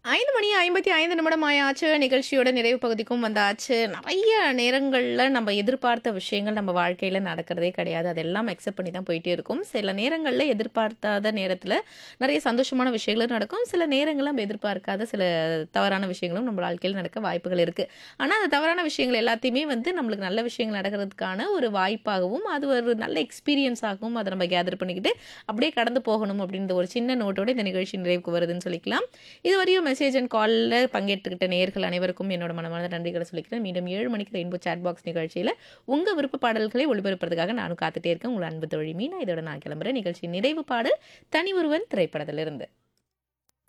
5 மணி 55 நிமிடம் ஆயாச்சு. நிகழ்ச்சியோட நிறைவு பகுதிக்கும் வந்தாச்சு. நெறைய நேரங்கள்ல நம்ம எதிர்பார்த்த விஷயங்கள் நம்ம வாழ்க்கையில நடக்கிறதே கிடையாது. அதெல்லாம் அக்செப்ட் பண்ணி தான் போயிட்டே இருக்கும். சில நேரங்கள்ல எதிர்பார்த்தாத நேரத்தில நெறைய சந்தோஷமான விஷயங்களும் நடக்கும். சில நேரங்கள்ல நம்ம எதிர்பார்க்காத சில தவறான விஷயங்களும் நம்ம வாழ்க்கையில நடக்க வாய்ப்புகள் இருக்கு. ஆனா, அந்த தவறான விஷயங்கள் எல்லாத்தையுமே வந்து நம்மளுக்கு நல்ல விஷயங்கள் நடக்கிறதுக்கான ஒரு வாய்ப்பாகவும், அது ஒரு நல்ல எக்ஸ்பீரியன்ஸாகவும் அத நம்ம கேதர் பண்ணிக்கிட்டு, அப்படியே கடந்து போகணும் அப்படின்ற ஒரு சின்ன நோட்டோட இந்த நிகழ்ச்சி நிறைவுக்கு வருதுன்னு சொல்லிக்கலாம். இதுவரையும் மெசேஜ் அண்ட் கால்ல பங்கேற்றுக்கிட்ட நேயர்கள் அனைவருக்கும் என்னோட மனமார்ந்த நன்றிகள சொல்லிக்கிறேன். மீண்டும் 7 மணிக்கு ரெயின்போ சாட் பாக்ஸ் நிகழ்ச்சியில உங்க விருப்ப பாடல்களை ஒளிபரப்புறதுக்காக நானும் காத்துட்டே இருக்கேன். உங்கள் அன்பு தோழி மீனா. இதோட நான் கிளம்புறேன். நிகழ்ச்சியின் நிறைவு பாடல் தனி ஒருவன் திரைப்படத்திலிருந்து.